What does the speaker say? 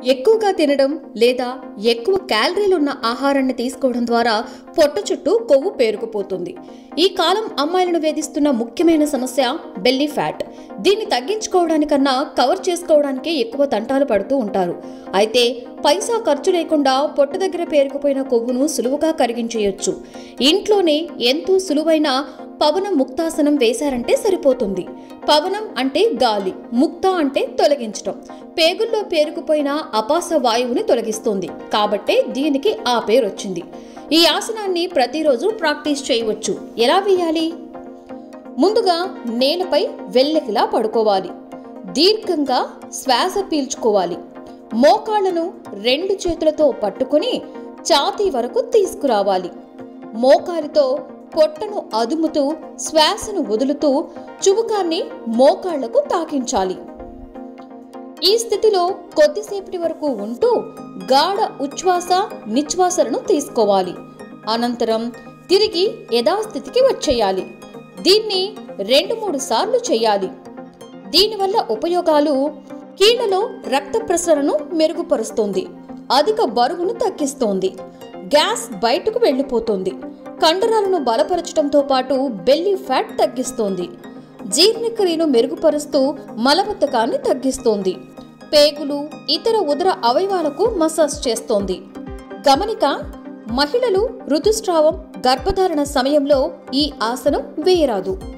ఎక్కువగా తినడం లేదా ఎక్కువ క్యాలరీలున్న ఆహారాన్ని తీసుకోవడం ద్వారా పొట్ట చుట్టూ కొవ్వు పేరుకుపోతుంది ఈ కాలం అమ్మాయిలను వేధిస్తున్న ముఖ్యమైన సమస్య బెల్లీ ఫ్యాట్ దీన్ని తగ్గించుకోవడానికన్నా కవర్ చేసుకోవడానికే ఎక్కువ తంటాలు పడుతూ ఉంటారు అయితే పైసా ఖర్చు లేకుండా పొట్ట దగ్గర పేరుకుపోయిన కొవ్వును సులువుగా కరిగించేయొచ్చు ఇంట్లోనే ఎంతో సులువైన పవన ముక్తాసనం వేశారంటే సరిపోతుంది పవనం అంటే గాలి ముక్త అంటే తొలగించటం పేగుల్లో పేరుకుపోయిన అపాస వాయువుని తొలగిస్తుంది కాబట్టే దీనికి ఆ పేరు వచ్చింది ఈ ఆసనాన్ని ప్రతిరోజు ప్రాక్టీస్ చేయవచ్చు ఎలా వేయాలి ముందుగా నేలపై వెల్లకిలా పడుకోవాలి దీర్ఘంగా శ్వాస పీల్చుకోవాలి మోకాళ్లను రెండు చేతులతో పట్టుకుని ఛాతీ వరకు తీసుకురావాలి మోకాలితో పొట్టను అదుముతూ శ్వాసను వదులుతూ చుబుకాన్ని మోకాళ్లకు తాకించాలి ఈ స్థితిలో కొద్దిసేపటి వరకు ఉంటూ గాఢ ఉచ్ఛ్వాస నిశ్వాసలను తీసుకోవాలి అనంతరం తిరిగి యథాస్థితికి వచ్చేయాలి దీన్ని రెండు మూడు సార్లు చేయాలి దీనివల్ల ఉపయోగాలు కీళ్లలో రక్త ప్రసరణను మెరుగుపరుస్తుంది అధిక బరువును తగ్గిస్తోంది గ్యాస్ బయటకు వెళ్ళిపోతుంది కండరాలను బలపరచడంతో పాటు బెల్లీ ఫ్యాట్ తగ్గిస్తోంది జీర్ణక్రియను మెరుగుపరుస్తూ మలబద్ధకాన్ని తగ్గిస్తోంది పేగులు ఇతర ఉదర అవయవాలకు మసాజ్ చేస్తోంది గమనిక మహిళలు ఋతుస్రావం గర్భధారణ సమయంలో ఈ ఆసనం వేయరాదు